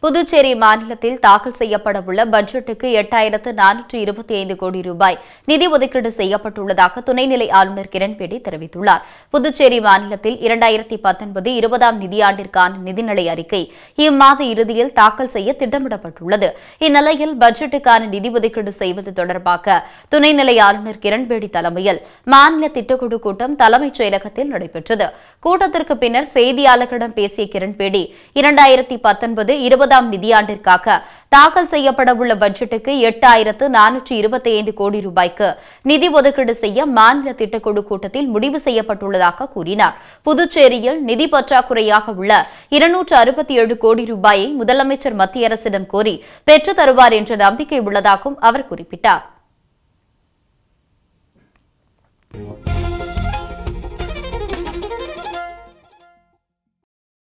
புதுச்சேரி மாநிலத்தில் தாக்கல் செய்யப்பட உள்ள பட்ஜெட்டுக்கு எட்டாயிரத்து நானூற்று இருபத்தி ஐந்து கோடி ரூபாய் நிதி ஒதுக்கீடு செய்யப்பட்டுள்ளதாக துணைநிலை ஆளுநர் கிரண்பேடி தெரிவித்துள்ளார் புதுச்சேரி மாநிலத்தில் இரண்டாயிரத்தி பத்தொன்பது இருபதாம் நிதியாண்டிற்கான நிதிநிலை அறிக்கை இம்மாத இறுதியில் தாக்கல் செய்ய திட்டமிடப்பட்டுள்ளது இந்நிலையில் பட்ஜெட்டுக்கான நிதி ஒதுக்கீடு செய்வது தொடர்பாக துணைநிலை ஆளுநர் கிரண்பேடி தலைமையில் மாநில திட்டக்குழு கூட்டம் தலைமைச் செயலகத்தில் நடைபெற்றது கூட்டத்திற்கு பின்னர் செய்தியாளர்களிடம் பேசிய கிரண்பேடி இரண்டாயிரத்தி பத்தொன்பது இருபதாம் நிதியாண்டிற்காக தாக்கல் செய்யப்பட உள்ள பட்ஜெட்டுக்கு எட்டாயிரத்து நானூற்று இருபத்தி ஐந்து கோடி ரூபாய்க்கு நிதி ஒதுக்கீடு செய்ய மாநில திட்டக்குழு கூட்டத்தில் முடிவு செய்யப்பட்டுள்ளதாக கூறினார் புதுச்சேரியில் நிதி பற்றாக்குறையாக உள்ள இருநூற்று அறுபத்தி ஏழு கோடி ரூபாயை முதலமைச்சர் மத்திய அரசிடம் கோரி பெற்றுத் தருவார் என்ற நம்பிக்கை உள்ளதாகவும் அவர் குறிப்பிட்டார்